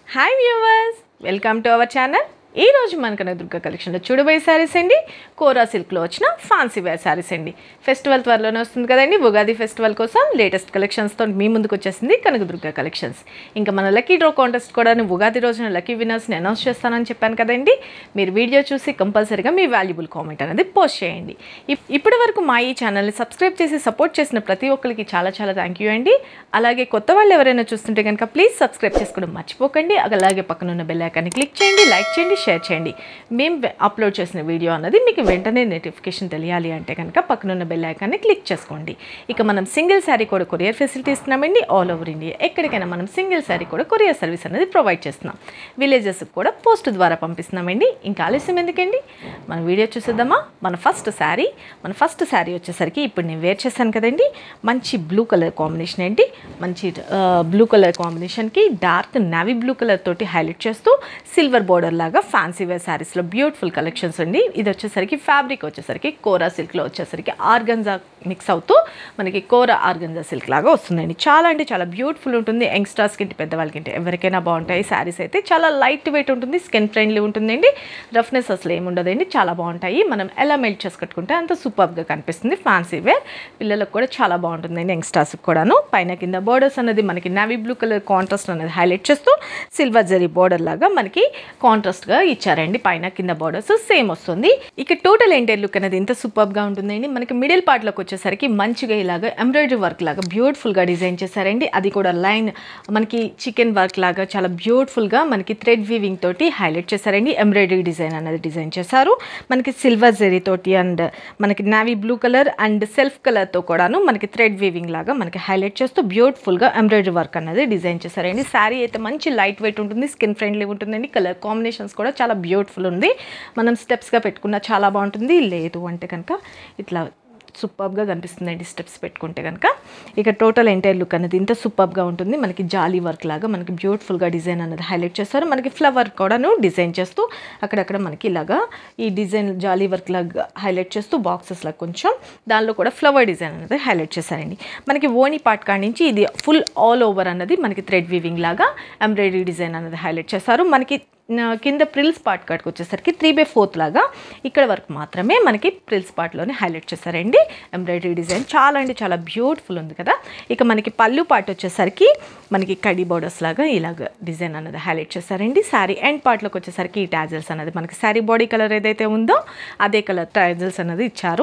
hi viewers welcome to our channel ఈ రోజు మన కనకదుర్గ కలెక్షన్లో చూడబోయే శారీస్ అండి కోరా సిల్క్లో వచ్చిన ఫాన్సీ వేర్ శారీస్ అండి ఫెస్టివల్ త్వరలోనే వస్తుంది కదండి ఉగాది ఫెస్టివల్ కోసం లేటెస్ట్ కలెక్షన్స్తో మీ ముందుకు వచ్చేసింది కనకదుర్గ కలెక్షన్స్ ఇంకా మన లక్కీ డ్రా కాంటెస్ట్ కూడా ఉగాది రోజున లక్కీ విన్నర్స్ని అనౌన్స్ చేస్తానని చెప్పాను కదండి మీరు వీడియో చూసి కంపల్సరీగా మీ వాల్యుబుల్ కామెంట్ అనేది పోస్ట్ చేయండి ఇప్- ఇప్పటి వరకు మా ఈ ఛానల్ని సబ్స్క్రైబ్ చేసి సపోర్ట్ చేసిన ప్రతి ఒక్కరికి చాలా చాలా థ్యాంక్ యూ అండి అలాగే కొత్త వాళ్ళు ఎవరైనా చూస్తుంటే కనుక ప్లీజ్ సబ్స్క్రైబ్ చేసుకోవడం మర్చిపోకండి అలాగే పక్కన ఉన్న బెల్ ఐకాన్ని క్లిక్ చేయండి లైక్ చేయండి షేర్ చేయండి మేము వె- అప్లోడ్ చేసిన వీడియో అన్నది మీకు వెంటనే నోటిఫికేషన్ తెలియాలి అంటే కనుక పక్కన ఉన్న బెల్ ఐకాన్ని క్లిక్ చేసుకోండి ఇక మనం సింగిల్ శారీ కూడా కొరియర్ ఫెసిలిటీ ఇస్తున్నామండి ఆల్ ఓవర్ ఇండియా ఎక్కడికైనా మనం సింగిల్ శారీ కూడా కొరియర్ సర్వీస్ అనేది ప్రొవైడ్ చేస్తున్నాం విలేజెస్ కూడా పోస్ట్ ద్వారా పంపిస్తున్నామండి ఇంకా ఆలస్యం ఎందుకండి మన వీడియో చూసేద్దామా మన ఫస్ట్ శారీ మన ఫస్ట్ శారీ వచ్చేసరికి ఇప్పుడు నేను వేర్ చేశాను కదండి మంచి బ్లూ కలర్ కాంబినేషన్ ఏంటి మంచి బ్లూ కలర్ కాంబినేషన్కి డార్క్ నావీ బ్లూ కలర్ తోటి హైలైట్ చేస్తూ సిల్వర్ బోర్డర్ లాగా ఫ్యాన్సీ వేర్ శారీస్లో బ్యూటిఫుల్ కలెక్షన్స్ అండి ఇది వచ్చేసరికి ఫ్యాబ్రిక్ వచ్చేసరికి కోరా సిల్క్లో వచ్చేసరికి ఆర్గంజా మిక్స్ అవుతూ మనకి కోరా ఆర్గంజా సిల్క్ లాగా వస్తుందండి చాలా అంటే చాలా బ్యూటిఫుల్ ఉంటుంది యంగ్స్టర్స్కి ఇంటి పెద్దవాళ్ళకి ఇంటి ఎవరికైనా బాగుంటాయి శారీస్ అయితే చాలా లైట్ వెయిట్ ఉంటుంది స్కిన్ ఫ్రెండ్లీ ఉంటుందండి రఫ్నెస్ అసలు ఏముండదండి చాలా బాగుంటాయి మనం ఎలా మెల్ట్ చేసి కట్టుకుంటే అంత సూపర్గా కనిపిస్తుంది ఫ్యాన్సీ వేర్ పిల్లలకు కూడా చాలా బాగుంటుందండి యంగ్స్టర్స్కి కూడాను పైన కింద బోర్డర్స్ అనేది మనకి నావీ బ్లూ కలర్ కాంట్రాస్ట్ అనేది హైలైట్ చేస్తూ సిల్వర్ జరీ బోర్డర్ లాగా మనకి కాంట్రాస్ట్గా ఇచ్చారండి పైన కింద బోర్డర్స్ సేమ్ వస్తుంది ఇక టోటల్ ఎంటైర్ లుక్ అనేది ఇంత సూపర్గా ఉంటుందండి మనకి మిడిల్ పార్ట్లోకి వచ్చేసరికి మంచిగా ఇలాగా ఎంబ్రాయిడరీ వర్క్ లాగా బ్యూటిఫుల్గా డిజైన్ చేశారండి అది కూడా లైన్ మనకి చికెన్ వర్క్ లాగా చాలా బ్యూటిఫుల్గా మనకి థ్రెడ్ వీవింగ్ తోటి హైలైట్ చేశారండి ఎంబ్రాయిడరీ డిజైన్ అనేది డిజైన్ చేశారు మనకి సిల్వర్ జెరీ తోటి అండ్ మనకి navy blue colour and self కలర్తో కూడాను మనకి థ్రెడ్ వీవింగ్ లాగా మనకి హైలైట్ చేస్తూ బ్యూటిఫుల్గా ఎంబ్రాయిడరీ వర్క్ అనేది డిజైన్ చేశారండి శారీ అయితే మంచి లైట్ వెయిట్ ఉంటుంది స్కిన్ ఫ్రెండ్లీ ఉంటుందండి కలర్ కాంబినేషన్స్ కూడా చాలా బ్యూటిఫుల్ ఉంది మనం స్టెప్స్గా పెట్టుకున్న చాలా బాగుంటుంది లేదు అంటే కనుక ఇట్లా సూపర్గా కనిపిస్తుందండి స్టెప్స్ పెట్టుకుంటే కనుక ఇక టోటల్ ఎంటైర్ లుక్ అనేది ఇంత సూపర్గా ఉంటుంది మనకి జాలీ వర్క్ లాగా మనకి బ్యూటిఫుల్గా డిజైన్ అనేది హైలైట్ చేస్తారు మనకి ఫ్లవర్ కూడాను డిజైన్ చేస్తూ అక్కడక్కడ మనకి ఇలాగా ఈ డిజైన్ జాలీ వర్క్ లాగా హైలైట్ చేస్తూ బాక్సెస్ లాగా కొంచెం దానిలో కూడా ఫ్లవర్ డిజైన్ అనేది హైలైట్ చేశారండి మనకి ఓనీ పార్ట్ కాడి నుంచి ఇది ఫుల్ ఆల్ ఓవర్ అన్నది మనకి థ్రెడ్ వీవింగ్ లాగా ఎంబ్రాయిడరీ డిజైన్ అనేది హైలైట్ చేస్తారు మనకి ఆ, కింద ప్రిల్స్ పార్ట్ కాడికి వచ్చేసరికి త్రీ బై ఫోర్త్ లాగా ఇక్కడ వరకు మాత్రమే మనకి ప్రిల్స్ పార్ట్లోనే హైలైట్ చేశారండి ఎంబ్రాయిడరీ డిజైన్ చాలా అంటే చాలా బ్యూటిఫుల్ ఉంది కదా ఇక మనకి పళ్ళు పార్ట్ వచ్చేసరికి మనకి కడి బోర్డర్స్ లాగా ఇలాగ డిజైన్ అనేది హైలైట్ చేశారండి శారీ ఎండ్ పార్ట్లోకి వచ్చేసరికి ఈ టాజల్స్ అనేది మనకి శారీ బాడీ కలర్ ఏదైతే ఉందో అదే కలర్ టాజల్స్ అనేది ఇచ్చారు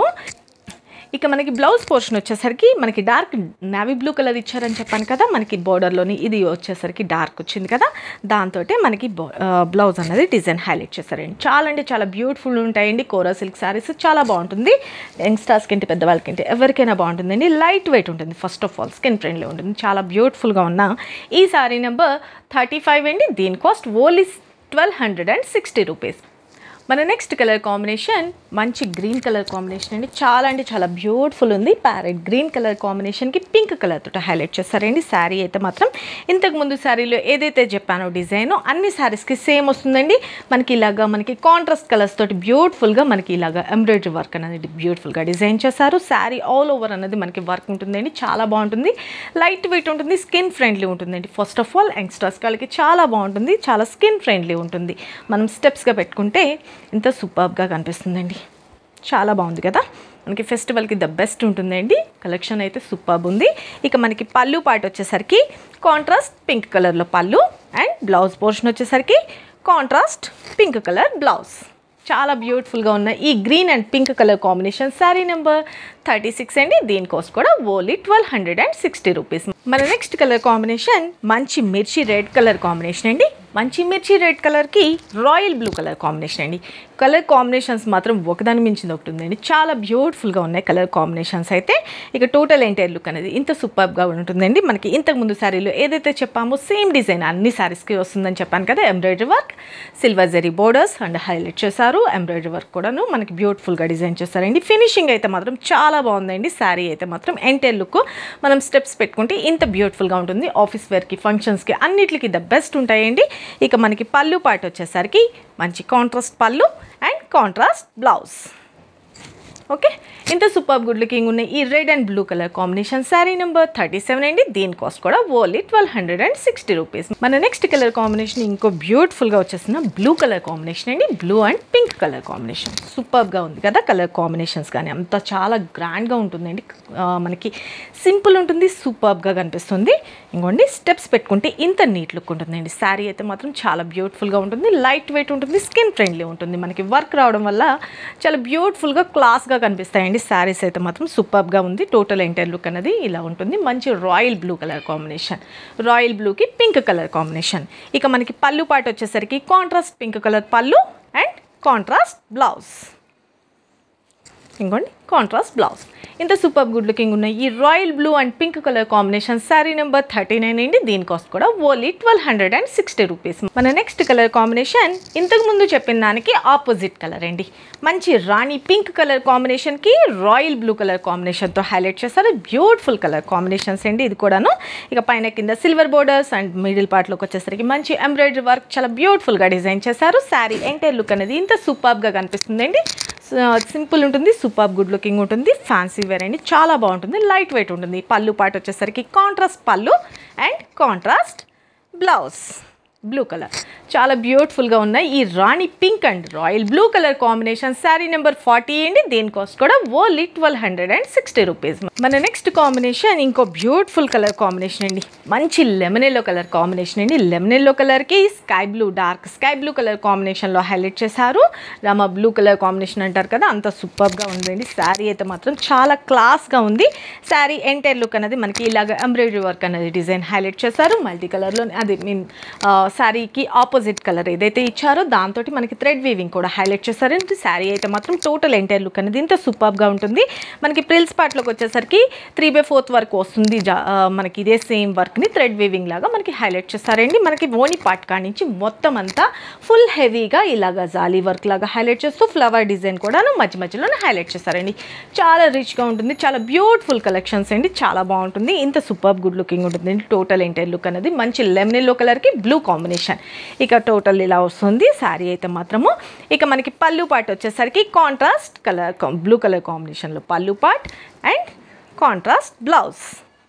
ఇక మనకి బ్లౌజ్ పోర్షన్ వచ్చేసరికి మనకి డార్క్ నావీ బ్లూ కలర్ ఇచ్చారని చెప్పాను కదా మనకి బోర్డర్లోని ఇది వచ్చేసరికి డార్క్ వచ్చింది కదా దాంతో మనకి బో- ఆ, బ్లౌజ్ అనేది డిజైన్ హైలైట్ చేశారండి చాలా అంటే చాలా బ్యూటిఫుల్ ఉంటాయండి కోరా సిల్క్ శారీస్ చాలా బాగుంటుంది యంగ్స్టర్స్కి ఏంటి పెద్దవాళ్ళకి ఏంటి ఎవరికైనా బాగుంటుందండి లైట్ వెయిట్ ఉంటుంది first of all skin friendly ఉంటుంది చాలా బ్యూటిఫుల్గా ఉన్న ఈ శారీ నెంబర్ థర్టీ ఫైవ్ అండి దీని cost only twelve hundred and sixty rupees మన నెక్స్ట్ కలర్ కాంబినేషన్ మంచి గ్రీన్ కలర్ కాంబినేషన్ అండి చాలా అంటే చాలా బ్యూటిఫుల్ ఉంది ప్యారెట్ గ్రీన్ కలర్ కాంబినేషన్కి పింక్ కలర్ తోటి హైలైట్ చేస్తారండి శారీ అయితే మాత్రం ఇంతకు ముందు శారీలో ఏదైతే చెప్పానో డిజైన్ అన్ని శారీస్కి సేమ్ వస్తుందండి మనకి ఇలాగా మనకి కాంట్రాస్ట్ కలర్స్ తోటి బ్యూటిఫుల్గా మనకి ఇలాగా ఎంబ్రాయిడరీ వర్క్ అనేది బ్యూటిఫుల్గా డిజైన్ చేశారు శారీ ఆల్ ఓవర్ అనేది మనకి వర్క్ ఉంటుందండి చాలా బాగుంటుంది లైట్ వెయిట్ ఉంటుంది స్కిన్ ఫ్రెండ్లీ ఉంటుందండి ఫస్ట్ ఆఫ్ ఆల్ యంగ్స్టర్స్ వాళ్ళకి చాలా బాగుంటుంది చాలా స్కిన్ ఫ్రెండ్లీ ఉంటుంది మనం స్టెప్స్గా పెట్టుకుంటే ఇంత సూపర్గా కనిపిస్తుందండి చాలా బాగుంది కదా మనకి ఫెస్టివల్కి ద బెస్ట్ ఉంటుందండి కలెక్షన్ అయితే సూపర్బ్ ఉంది ఇక మనకి పళ్ళు పాట వచ్చేసరికి కాంట్రాస్ట్ పింక్ కలర్లో పళ్ళు అండ్ బ్లౌజ్ పోర్షన్ వచ్చేసరికి కాంట్రాస్ట్ పింక్ కలర్ బ్లౌజ్ చాలా బ్యూటిఫుల్గా ఉన్న ఈ green and pink colour combination sari number thirty six అండి దీని కాస్ట్ కూడా only twelve hundred and sixty rupees మన నెక్స్ట్ కలర్ కాంబినేషన్ మంచి మిర్చి రెడ్ కలర్ కాంబినేషన్ అండి మంచి మిర్చి రెడ్ కలర్కి రాయల్ బ్లూ కలర్ కాంబినేషన్ అండి కలర్ కాంబినేషన్స్ మాత్రం ఒకదాని మించింది ఒకటి ఉందండి చాలా బ్యూటిఫుల్గా ఉన్నాయి కలర్ కాంబినేషన్స్ అయితే ఇక టోటల్ ఎంటైర్ లుక్ అనేది ఇంత సూపర్గా ఉంటుందండి మనకి ఇంతకు ముందు శారీలో ఏదైతే చెప్పామో సేమ్ డిజైన్ అన్ని శారీస్కి వస్తుందని చెప్పాను కదా embroidery work silver zari borders and highlight చేశారు ఎంబ్రాయిడరీ వర్క్ కూడాను మనకి బ్యూటిఫుల్గా డిజైన్ చేశారండి ఫినిషింగ్ అయితే మాత్రం చాలా బాగుందండి శారీ అయితే మాత్రం ఎంటైర్ లుక్ మనం స్టెప్స్ పెట్టుకుంటే ఇంత బ్యూటిఫుల్గా ఉంటుంది ఆఫీస్ వేర్కి ఫంక్షన్స్కి అన్నిటికీ ద బెస్ట్ ఉంటాయండి ఇక మనకి పళ్ళు పాట వచ్చేసరికి మంచి కాంట్రాస్ట్ పళ్ళు అండ్ కాంట్రాస్ట్ బ్లౌజ్ ఓకే ఇంత సూపర్ గుడ్ లుకింగ్ ఉన్న ఈ red and blue colour combination sari number thirty seven అండి దీని కాస్ట్ కూడా only twelve hundred and sixty rupees మన నెక్స్ట్ కలర్ కాంబినేషన్ ఇంకో బ్యూటిఫుల్గా వచ్చేసిన బ్లూ కలర్ కాంబినేషన్ అండి blue and pink colour combination సూపర్గా ఉంది కదా కలర్ కాంబినేషన్స్ కానీ అంత చాలా గ్రాండ్గా ఉంటుందండి ఆ, మనకి సింపుల్ ఉంటుంది సూపర్గా కనిపిస్తుంది ఇంకోండి స్టెప్స్ పెట్టుకుంటే ఇంత నీట్ లుక్ ఉంటుందండి శారీ అయితే మాత్రం చాలా బ్యూటిఫుల్గా ఉంటుంది లైట్ వెయిట్ ఉంటుంది స్కిన్ ఫ్రెండ్లీ ఉంటుంది మనకి వర్క్ రావడం వల్ల చాలా బ్యూటిఫుల్గా క్లాస్గా కనిపిస్తాయండి శారీస్ అయితే మాత్రం సూపర్గా ఉంది టోటల్ ఎంటైర్ లుక్ అనేది ఇలా ఉంటుంది మంచి royal blue colour combination royal బ్లూకి పింక్ కలర్ కాంబినేషన్ ఇక మనకి పళ్ళు పాట వచ్చేసరికి కాంట్రాస్ట్ పింక్ కలర్ పళ్ళు అండ్ కాంట్రాస్ట్ బ్లౌజ్ ఇంకోండి కాంట్రాస్ట్ బ్లౌజ్ ఇంత సూపర్ గుడ్ లుకింగ్ ఉన్న ఈ royal blue and pink colour combination sari number thirty nine అండి దీని కాస్ట్ కూడా only twelve hundred and sixty rupees మన నెక్స్ట్ కలర్ కాంబినేషన్ ఇంతకు ముందు చెప్పిన దానికి ఆపోజిట్ కలర్ అండి మంచి రాణి పింక్ కలర్ కాంబినేషన్కి రాయల్ బ్లూ కలర్ కాంబినేషన్తో హైలైట్ చేస్తారు బ్యూటిఫుల్ కలర్ కాంబినేషన్స్ అండి ఇది కూడాను ఇక పైన కింద సిల్వర్ బోర్డర్స్ అండ్ మిడిల్ పార్ట్లోకి వచ్చేసరికి మంచి ఎంబ్రాయిడరీ వర్క్ చాలా బ్యూటిఫుల్గా డిజైన్ చేశారు శారీ ఎంటైర్ లుక్ అనేది ఇంత సూపర్గా కనిపిస్తుందండి సింపుల్ ఉంటుంది సూపర్ గుడ్ లుకింగ్ ఉంటుంది ఫ్యాన్సీ వేర్ అండి చాలా బాగుంటుంది లైట్ వెయిట్ ఉంటుంది పళ్ళు పాటు వచ్చేసరికి కాంట్రాస్ట్ పళ్ళు and contrast blouse blue colour చాలా బ్యూటిఫుల్గా ఉన్నాయి ఈ రాణి pink and royal blue colour combination sari number forty అండి దీని కాస్ట్ కూడా only twelve hundred and sixty rupees మన నెక్స్ట్ కాంబినేషన్ ఇంకో బ్యూటిఫుల్ కలర్ కాంబినేషన్ అండి మంచి లెమన్ ఎల్లో కలర్ కాంబినేషన్ అండి లెమన్ ఎల్లో కలర్కి sky blue dark sky blue colour కాంబినేషన్లో హైలైట్ చేశారు రామ బ్లూ కలర్ కాంబినేషన్ అంటారు కదా అంత సూపర్గా ఉందండి శారీ అయితే మాత్రం చాలా క్లాస్గా ఉంది శారీ ఎంటైర్ లుక్ అనేది మనకి ఇలాగ ఎంబ్రాయిడరీ వర్క్ అనేది డిజైన్ హైలైట్ చేశారు మల్టీ కలర్లో అది మీన్ శారీకి ఆపోజిట్ కలర్ ఏదైతే ఇచ్చారో దాంతో మనకి థ్రెడ్ వీవింగ్ కూడా హైలైట్ చేశారు శారీ అయితే మాత్రం టోటల్ ఎంటైర్ లుక్ అనేది ఇంత సూపర్గా ఉంటుంది మనకి ప్రిల్స్ పార్ట్లోకి వచ్చేసరికి త్రీ బై ఫోర్త్ వరకు వస్తుంది జా- ఆ, మనకి ఇదే సేమ్ వర్క్ని థ్రెడ్ వీవింగ్ లాగా మనకి హైలైట్ చేస్తారండి మనకి ఓని పార్ట్ కాడి నుంచి మొత్తం అంతా ఫుల్ హెవీగా ఇలాగా జాలీ వర్క్ లాగా హైలైట్ చేస్తూ ఫ్లవర్ డిజైన్ కూడాను మధ్య మధ్యలోనే హైలైట్ చేస్తారండి చాలా రిచ్గా ఉంటుంది చాలా బ్యూటిఫుల్ కలెక్షన్స్ అండి చాలా బాగుంటుంది ఇంత సూపర్ గుడ్ లుకింగ్ ఉంటుంది టోటల్ ఎంటైర్ లుక్ అనేది మంచి లెమన్ ఎల్లో కలర్కి బ్లూ కాంబినేషన్ ఇక టోటల్ ఇలా వస్తుంది శారీ అయితే మాత్రము ఇక మనకి పళ్ళు పార్ట్ వచ్చేసరికి కాంట్రాస్ట్ కలర్ బ్లూ కలర్ కాంబినేషన్లో పళ్ళు పార్ట్ అండ్ కాంట్రాస్ట్ బ్లౌజ్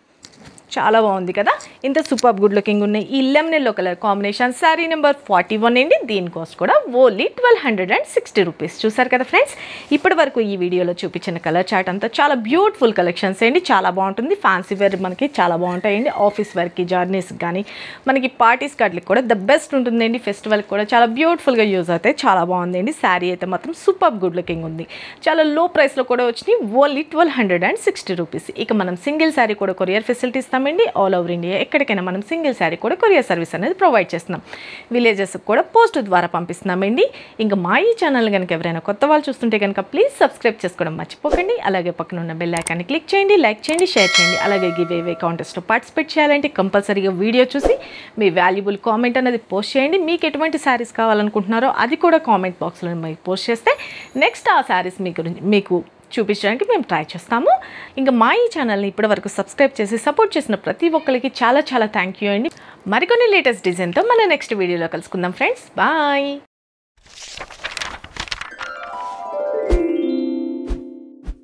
చాలా బాగుంది కదా ఇంత సూపర్ గుడ్ లుకింగ్ ఉన్న ఈ lemon yellow colour combination sari number forty one అండి దీని కాస్ట్ కూడా only twelve hundred and sixty rupees చూసారు కదా ఫ్రెండ్స్ ఇప్పటి వరకు ఈ వీడియోలో చూపించిన కలర్ చార్ట్ అంతా చాలా బ్యూటిఫుల్ కలెక్షన్స్ అండి చాలా బాగుంటుంది ఫ్యాన్సీ వేర్ మనకి చాలా బాగుంటాయండి ఆఫీస్ వేర్కి జర్నీస్కి కానీ మనకి పార్టీస్ కార్డ్లకి కూడా ద బెస్ట్ ఉంటుందండి ఫెస్టివల్కి కూడా చాలా బ్యూటిఫుల్గా యూజ్ అవుతాయి చాలా బాగుందండి శారీ అయితే మాత్రం సూపర్ గుడ్ లుకింగ్ ఉంది చాలా లో ప్రైస్లో కూడా వచ్చినాయి only twelve hundred and sixty rupees ఇక మనం సింగిల్ శారీ కూడా కొరియర్ ఫెసిలిటీ ఇస్తామండి ఆల్ ఓవర్ ఇండియా ఎక్కడికైనా మనం సింగిల్ శారీ కూడా కొరియర్ సర్వీస్ అనేది ప్రొవైడ్ చేస్తున్నాం విలేజెస్ కూడా పోస్ట్ ద్వారా పంపిస్తున్నామండి ఇంకా మా ఈ ఛానల్ కనుక ఎవరైనా కొత్త వాళ్ళు చూస్తుంటే కనుక ప్లీజ్ సబ్స్క్రైబ్ చేసుకోవడం మర్చిపోకండి అలాగే పక్కన ఉన్న బెల్ ఐకాన్ని క్లిక్ చేయండి లైక్ చేయండి షేర్ చేయండి అలాగే గివ్ ఏవే కాంటెస్ట్లో పార్టిసిపేట్ చేయాలంటే కంపల్సరీగా వీడియో చూసి మీ వాల్యుబుల్ కామెంట్ అనేది పోస్ట్ చేయండి మీకు ఎటువంటి శారీస్ కావాలనుకుంటున్నారో అది కూడా కామెంట్ బాక్స్లో మీకు పోస్ట్ చేస్తే నెక్స్ట్ ఆ శారీస్ మీ గురించి మీకు చూపించడానికి మేము ట్రై చేస్తాము ఇంకా మా ఈ ఛానల్ని ఇప్పటివరకు సబ్స్క్రైబ్ చేసి సపోర్ట్ చేసిన ప్రతి ఒక్కరికి చాలా చాలా థ్యాంక్ యూ అండి మరికొన్ని లేటెస్ట్ డిజైన్తో మన నెక్స్ట్ వీడియోలో కలుసుకుందాం ఫ్రెండ్స్ బాయ్